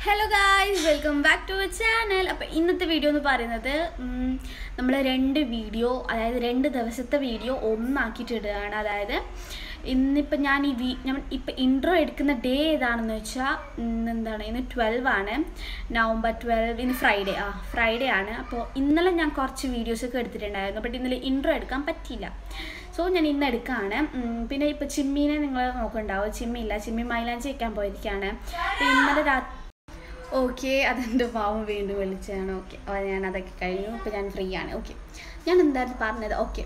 Hello guys welcome back to our channel അപ്പോൾ ഇന്നത്തെ video എന്ന് പറയുന്നത് നമ്മൾ രണ്ട് വീഡിയോ അതായത് രണ്ട് ദിവസത്തെ വീഡിയോ ഒന്നാക്കിയിട്ട് ഇടുകയാണ് അതായത് ഇന്നിപ്പോൾ ഞാൻ ഈ വീ ഞാൻ ഇപ്പം ഇൻട്രോ എടുക്കുന്ന ഡേ ഏതാണെന്ന് വെച്ചാൽ ഇന്ന് എന്താണ് ഇന്ന് ട്വൽവ് ആണ് നവംബർ ട്വൽവ് ഇന്ന് ഫ്രൈഡേ ആ ഫ്രൈഡേ ആണ് അപ്പോൾ ഇന്നലെ ഞാൻ കുറച്ച് വീഡിയോസൊക്കെ എടുത്തിട്ടുണ്ടായിരുന്നു ബട്ട് ഇന്നലെ ഇൻട്രോ എടുക്കാൻ പറ്റിയില്ല സോ ഞാൻ ഇന്ന് എടുക്കുകയാണ് ഉം, പിന്നെ ഇപ്പോൾ ചിമ്മീനെ നിങ്ങൾ നോക്കുന്നുണ്ടാവും ചിമ്മി ഇല്ല ചിമ്മി മൈലാഞ്ചി വയ്ക്കാൻ പോയിരിക്കുകയാണ് അപ്പോൾ ഇന്നലെ രാത്രി ഓക്കെ അതെൻ്റെ പാവം വീണ്ടും വിളിച്ചതാണ് ഓക്കെ ഞാൻ അതൊക്കെ കഴിഞ്ഞു ഇപ്പോൾ ഞാൻ ഫ്രീ ആണ് ഓക്കെ ഞാൻ എന്തായിരുന്നു പറഞ്ഞത് ഓക്കെ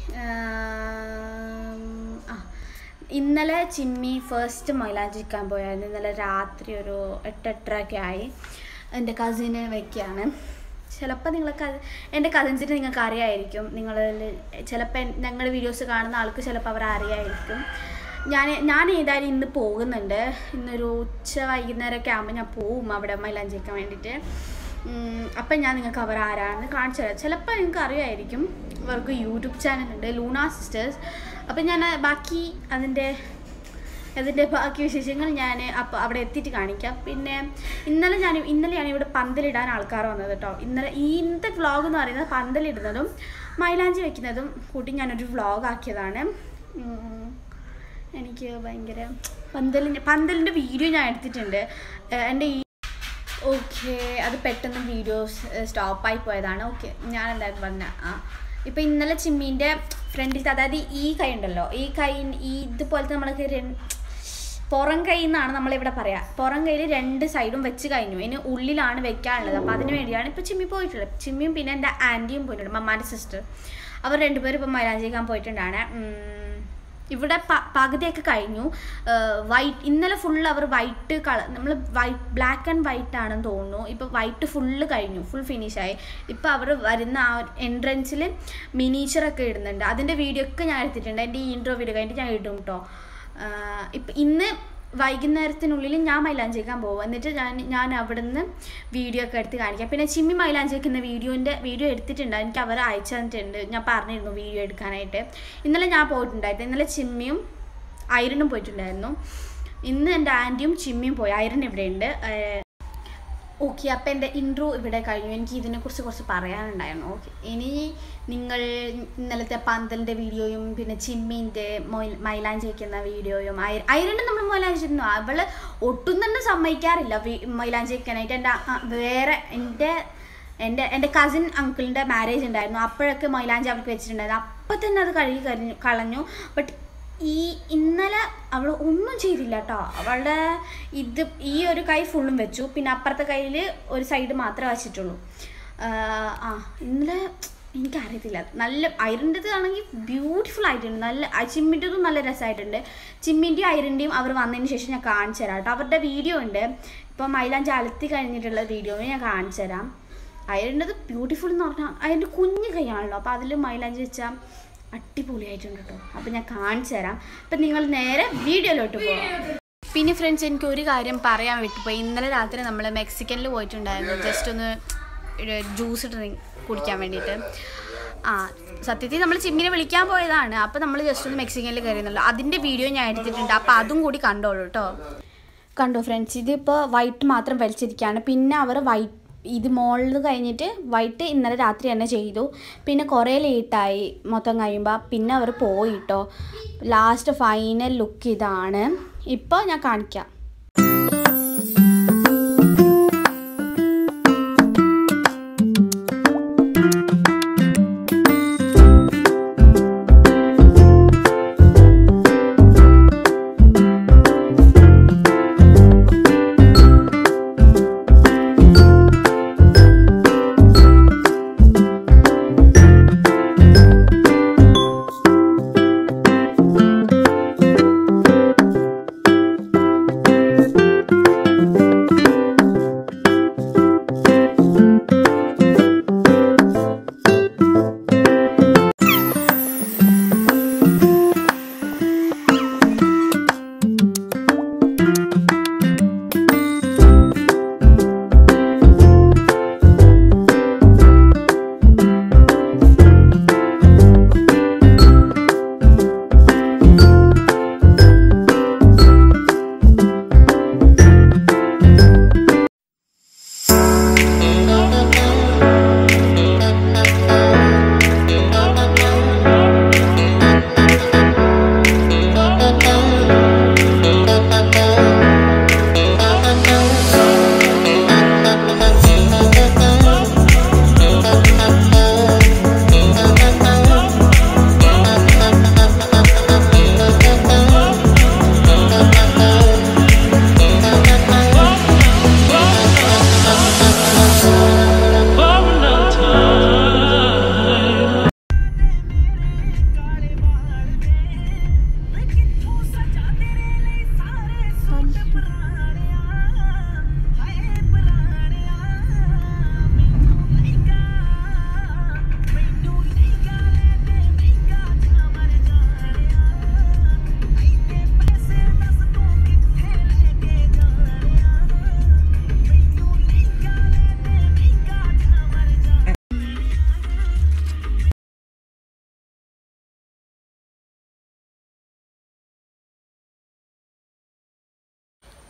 ആ ഇന്നലെ ചിമ്മി ഫസ്റ്റ് മൈലാഞ്ചിക്കാൻ പോയായിരുന്നു ഇന്നലെ രാത്രി ഒരു എട്ട് എട്ടരയൊക്കെ ആയി എൻ്റെ കസിന് വെക്കുകയാണ് ചിലപ്പോൾ നിങ്ങൾക്ക് എൻ്റെ കസിൻസിനെ നിങ്ങൾക്ക് അറിയായിരിക്കും നിങ്ങൾ ചിലപ്പോൾ ഞങ്ങളുടെ വീഡിയോസ് കാണുന്ന ആൾക്ക് ചിലപ്പോൾ അവർ അറിയായിരിക്കും ഞാൻ ഞാൻ ഏതായാലും ഇന്ന് പോകുന്നുണ്ട് ഇന്നൊരു ഉച്ച വൈകുന്നേരമൊക്കെ ആകുമ്പോൾ ഞാൻ പോവും അവിടെ മൈലാഞ്ചി വെക്കാൻ വേണ്ടിയിട്ട് ഉം, അപ്പം ഞാൻ നിങ്ങൾക്ക് അവർ ആരാണെന്ന് കാണിച്ചു തരാം ചിലപ്പോൾ നിങ്ങൾക്ക് അറിയായിരിക്കും അവർക്ക് യൂട്യൂബ് ചാനലുണ്ട് ലൂണ സിസ്റ്റേഴ്സ് അപ്പം ഞാൻ ബാക്കി അതിൻ്റെ അതിൻ്റെ ബാക്കി വിശേഷങ്ങൾ ഞാൻ അപ്പോൾ അവിടെ എത്തിയിട്ട് കാണിക്കാം പിന്നെ ഇന്നലെ ഞാൻ ഇന്നലെയാണ് ഇവിടെ പന്തലിടാൻ ആൾക്കാർ വന്നത് കേട്ടോ ഇന്നലെ ഈ ഇന്നത്തെ വ്ളോഗ് എന്ന് പറയുന്നത് പന്തലിടുന്നതും മൈലാഞ്ചി വെക്കുന്നതും കൂട്ടി ഞാനൊരു വ്ളോഗ് ആക്കിയതാണ് ഉം. എനിക്ക് ഭയങ്കര പന്തലിൻ്റെ പന്തലിൻ്റെ വീഡിയോ ഞാൻ എടുത്തിട്ടുണ്ട് ഏഹ് എൻ്റെ ഈ ഓക്കെ അത് പെട്ടെന്ന് വീഡിയോസ് സ്റ്റോപ്പായി പോയതാണ് ഓക്കെ ഞാൻ എന്തായാലും പറഞ്ഞ ആ ഇപ്പം ഇന്നലെ ചിമ്മീൻ്റെ ഫ്രണ്ടിൽ അതായത് ഈ കൈ ഉണ്ടല്ലോ ഈ കൈ ഈ ഇതുപോലത്തെ നമ്മളൊക്കെ രണ്ട് പുറം കൈ എന്നാണ് നമ്മളിവിടെ പറയാം പുറം കയ്യിൽ രണ്ട് സൈഡും വെച്ച് കഴിഞ്ഞു ഇനി ഉള്ളിലാണ് വെക്കാനുള്ളത് അപ്പോൾ അതിന് വേണ്ടിയാണ് ഇപ്പോൾ ചിമ്മി പോയിട്ടുള്ളത് ചിമ്മിയും പിന്നെ എൻ്റെ ആൻറ്റിയും പോയിട്ടുണ്ട് മമ്മാൻ്റെ സിസ്റ്റർ അവർ രണ്ടുപേരും ഇപ്പം മൈലാഞ്ചിക്കാൻ പോയിട്ടുണ്ടാണ് ഉം, ഇവിടെ പ- പകുതിയൊക്കെ കഴിഞ്ഞു വൈറ്റ് ഇന്നലെ ഫുൾ അവർ വൈറ്റ് കളർ നമ്മൾ വൈറ്റ് ബ്ലാക്ക് ആൻഡ് വൈറ്റ് ആണെന്ന് തോന്നുന്നു ഇപ്പോൾ വൈറ്റ് ഫുള്ള് കഴിഞ്ഞു ഫുൾ ഫിനിഷായി ഇപ്പോൾ അവർ വരുന്ന ആ എൻട്രൻസിൽ മിനീച്ചറൊക്കെ ഇടുന്നുണ്ട് അതിൻ്റെ വീഡിയോ ഒക്കെ ഞാൻ എടുത്തിട്ടുണ്ട് എൻ്റെ ഈ ഇൻട്രോ വീഡിയോ കഴിഞ്ഞിട്ട് ഞാൻ ഇടും കേട്ടോ ഇപ്പം ഇന്ന് വൈകുന്നേരത്തിനുള്ളിൽ ഞാൻ മൈലാഞ്ചി വെക്കാൻ പോകും എന്നിട്ട് ഞാൻ ഞാൻ അവിടുന്ന് വീഡിയോ ഒക്കെ എടുത്ത് കാണിക്കാം പിന്നെ ചിമ്മി മൈലാഞ്ചി വെക്കുന്ന വീഡിയോൻ്റെ വീഡിയോ എടുത്തിട്ടുണ്ട് എനിക്ക് അവർ അയച്ചു തന്നിട്ടുണ്ട് ഞാൻ പറഞ്ഞിരുന്നു വീഡിയോ എടുക്കാനായിട്ട് ഇന്നലെ ഞാൻ പോയിട്ടുണ്ടായിരുന്നു ഇന്നലെ ചിമ്മിയും ഐരനും പോയിട്ടുണ്ടായിരുന്നു ഇന്ന് എൻ്റെ ആൻറ്റിയും ചിമ്മിയും പോയി ഐരൻ ഇവിടെയുണ്ട് ഓക്കെ അപ്പം എൻ്റെ ഇൻട്രോ ഇവിടെ കഴിഞ്ഞു എനിക്ക് ഇതിനെക്കുറിച്ച് കുറച്ച് പറയാനുണ്ടായിരുന്നു ഓക്കെ ഇനി നിങ്ങൾ ഇന്നലത്തെ പന്തലിൻ്റെ വീഡിയോയും പിന്നെ ചിമ്മീൻ്റെ മൊയ് മൈലാഞ്ചി വയ്ക്കുന്ന വീഡിയോയും ഐ- ഐരണ്ട് നമ്മൾ മൈലാഞ്ചി വെക്കുന്നു അവൾ ഒട്ടും തന്നെ സമ്മതിക്കാറില്ല വി- മൈലാഞ്ചി വയ്ക്കാനായിട്ട് എൻ്റെ അ- വേറെ എൻ്റെ എൻ്റെ എൻ്റെ കസിൻ അങ്കിളിൻ്റെ മാരേജ് ഉണ്ടായിരുന്നു അപ്പോഴൊക്കെ മൈലാഞ്ചി അവൾക്ക് വെച്ചിട്ടുണ്ടായിരുന്നു അപ്പം തന്നെ അത് കഴുകി കരിഞ്ഞു കളഞ്ഞു ബട്ട് ഈ ഇന്നലെ അവൾ ഒന്നും ചെയ്തില്ല കേട്ടോ അവളുടെ ഇത് ഈ ഒരു കൈ ഫുള്ളും വെച്ചു പിന്നെ അപ്പുറത്തെ കയ്യിൽ ഒരു സൈഡ് മാത്രമേ വെച്ചിട്ടുള്ളൂ ആഹ് ആ ഇന്നലെ എനിക്കറിയത്തില്ല നല്ല ഐറിൻ്റെത് ആണെങ്കിൽ ബ്യൂട്ടിഫുൾ ആയിട്ടുണ്ട് നല്ല ആ ചിമ്മിൻ്റെതും നല്ല രസമായിട്ടുണ്ട് ചിമ്മിൻ്റെയും ഐറിൻ്റെയും അവർ വന്നതിന് ശേഷം ഞാൻ കാണിച്ചു തരാം കേട്ടോ അവരുടെ വീഡിയോ ഉണ്ട് ഇപ്പം മൈലാഞ്ചി അലത്തി കഴിഞ്ഞിട്ടുള്ള വീഡിയോ ഞാൻ കാണിച്ചു തരാം ഐറിൻ്റെത് ബ്യൂട്ടിഫുൾ എന്ന് പറഞ്ഞാൽ അതിൻ്റെ കുഞ്ഞു കൈയാണല്ലോ അപ്പോൾ അതിൽ മൈലാഞ്ചി വെച്ചാൽ അടിപൊളിയായിട്ടുണ്ട് കേട്ടോ അപ്പം ഞാൻ കാണിച്ചു തരാം അപ്പം നിങ്ങൾ നേരെ വീഡിയോയിലോട്ട് പോകാം പിന്നെ ഫ്രണ്ട്സ് എനിക്ക് ഒരു കാര്യം പറയാൻ വിട്ടുപോയി ഇന്നലെ രാത്രി നമ്മൾ മെക്സിക്കനിൽ പോയിട്ടുണ്ടായിരുന്നു ജസ്റ്റ് ഒന്ന് ജ്യൂസ് ഡ്രിങ്ക് കുടിക്കാൻ വേണ്ടിയിട്ട് ആ സത്യത്തിൽ നമ്മൾ ചിമ്മിനെ വിളിക്കാൻ പോയതാണ് അപ്പോൾ നമ്മൾ ജസ്റ്റ് ഒന്ന് മെക്സിക്കനിൽ കയറിയുന്നുള്ളൂ അതിൻ്റെ വീഡിയോ ഞാൻ എടുത്തിട്ടുണ്ട് അപ്പോൾ അതും കൂടി കണ്ടോളൂ കേട്ടോ കണ്ടോ ഫ്രണ്ട്സ് ഇതിപ്പോൾ വൈറ്റ് മാത്രം വലിച്ചിരിക്കുകയാണ് പിന്നെ അവർ വൈറ്റ് ഇത് മോളിൽ കഴിഞ്ഞിട്ട് വൈറ്റ് ഇന്നലെ രാത്രി തന്നെ ചെയ്തു പിന്നെ കുറേ ലേറ്റായി മൊത്തം കഴിയുമ്പോൾ പിന്നെ അവർ പോയിട്ടോ ലാസ്റ്റ് ഫൈനൽ ലുക്ക് ഇതാണ് ഇപ്പോൾ ഞാൻ കാണിക്കാം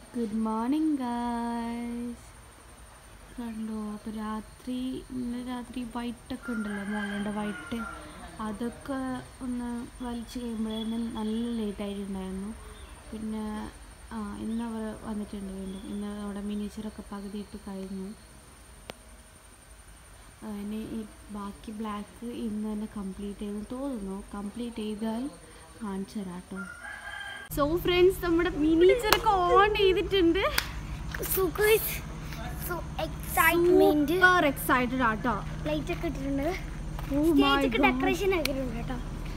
ഗുഡ് മോർണിംഗ് ഗായ്സ് കണ്ടോ അപ്പോൾ രാത്രി ഇന്ന് രാത്രി വൈറ്റൊക്കെ ഉണ്ടല്ലോ മോളുടെ വൈറ്റ് അതൊക്കെ ഒന്ന് വലിച്ചു കഴിയുമ്പോഴേന് നല്ല ലേറ്റ് ആയിട്ടുണ്ടായിരുന്നു പിന്നെ ആ ഇന്ന് അവർ വന്നിട്ടുണ്ട് വീണ്ടും ഇന്ന് അവിടെ മിനിച്ചറൊക്കെ പകുതി ഇട്ട് കഴിഞ്ഞു ആ, ഇനി ഈ ബാക്കി ബ്ലാക്ക് ഇന്ന് തന്നെ കംപ്ലീറ്റ് ചെയ്തെന്ന് തോന്നുന്നു കംപ്ലീറ്റ് ചെയ്താൽ കാണിച്ചു തരാം കേട്ടോ സോ ഫ്രണ്ട്സ് നമ്മുടെ മിനിച്ചറൊക്കെ ഓൺ ചെയ്തിട്ടുണ്ട് So guys, so excitement. Super excited ആട്ടോ ലൈറ്റ് ഒക്കെ ഇട്ടിട്ടുണ്ട് Oh my സ്റ്റേജ് ഒക്കെ God. ഡെക്കറേഷൻ ആക്കിയിട്ടുണ്ട് കേട്ടോ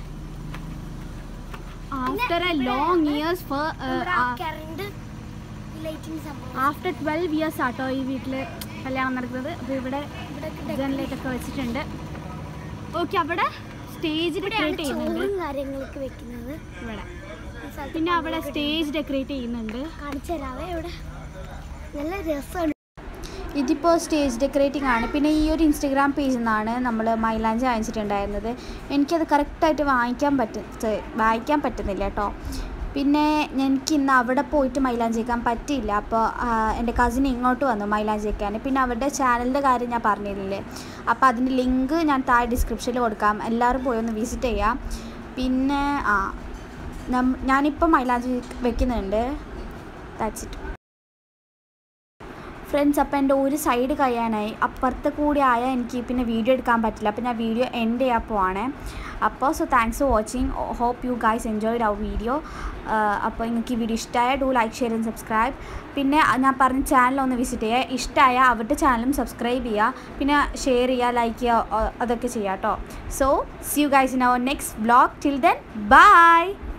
after a long years for current lighting സംഭവം ആഫ്റ്റർ ട്വൽവ് ഇയേഴ്സ് ആട്ടോ ഈ വീട്ടിൽ കല്യാണം നടക്കുന്നത് അപ്പോൾ ഇവിടെ ഇവിടെ ജനലൈറ്റ് ഒക്കെ വെച്ചിട്ടുണ്ട് ഓക്കെ അവിടെ സ്റ്റേജ് ഇവിടെയാണ് ഡെക്കറേറ്റ് ചെയ്യുന്നുണ്ട് ചോറും കാര്യങ്ങളൊക്കെ വെക്കുന്നത് ഇവിടെ ഈ സ്ഥലത്ത് പിന്നെ അവിടെ സ്റ്റേജ് ഡെക്കറേറ്റ് ചെയ്യുന്നുണ്ട് കാണിച്ചു തരാവേ ഇവിടെ നല്ല രസമാണ് ഇതിപ്പോൾ സ്റ്റേജ് ഡെക്കറേറ്റിംഗ് ആണ് പിന്നെ ഈ ഒരു ഇൻസ്റ്റഗ്രാം പേജിൽ നിന്നാണ് നമ്മൾ മൈലാഞ്ചി വാങ്ങിച്ചിട്ടുണ്ടായിരുന്നത് എനിക്കത് കറക്റ്റായിട്ട് വാങ്ങിക്കാൻ പറ്റ വായിക്കാൻ പറ്റുന്നില്ല കേട്ടോ പിന്നെ എനിക്ക് ഇന്ന് അവിടെ പോയിട്ട് മൈലാഞ്ചി വയ്ക്കാൻ പറ്റിയില്ല അപ്പോൾ എൻ്റെ കസിൻ ഇങ്ങോട്ട് വന്നു മൈലാഞ്ചി വയ്ക്കാൻ പിന്നെ അവരുടെ ചാനലിൻ്റെ കാര്യം ഞാൻ പറഞ്ഞില്ലേ അപ്പോൾ അതിൻ്റെ ലിങ്ക് ഞാൻ താഴെ ഡിസ്ക്രിപ്ഷനിൽ കൊടുക്കാം എല്ലാവരും പോയി ഒന്ന് വിസിറ്റ് ചെയ്യാം പിന്നെ ആ നം- ഞാനിപ്പോൾ മൈലാഞ്ചി വെക്കുന്നുണ്ട് ദാറ്റ്സ് ഇറ്റ് ഫ്രണ്ട്സ് അപ്പോൾ എൻ്റെ ഒരു സൈഡ് കഴിയാനായി അപ്പുറത്തെ കൂടി ആയാൽ എനിക്ക് പിന്നെ വീഡിയോ എടുക്കാൻ പറ്റില്ല അപ്പോൾ ഞാൻ വീഡിയോ എൻഡ് ചെയ്യാൻ പോവാണ് അപ്പോൾ so thanks for watching hope you guys enjoyed our video അപ്പോൾ നിങ്ങൾക്ക് ഈ വീഡിയോ ഇഷ്ടമായ do like share and subscribe പിന്നെ ഞാൻ പറഞ്ഞ ചാനൽ ഒന്ന് വിസിറ്റ് ചെയ്യുക ഇഷ്ടമായ അവരുടെ ചാനലും സബ്സ്ക്രൈബ് ചെയ്യുക പിന്നെ ഷെയർ ചെയ്യുക ലൈക്ക് ചെയ്യുക അതൊക്കെ ചെയ്യുക കേട്ടോ so see you guys in our next vlog till then by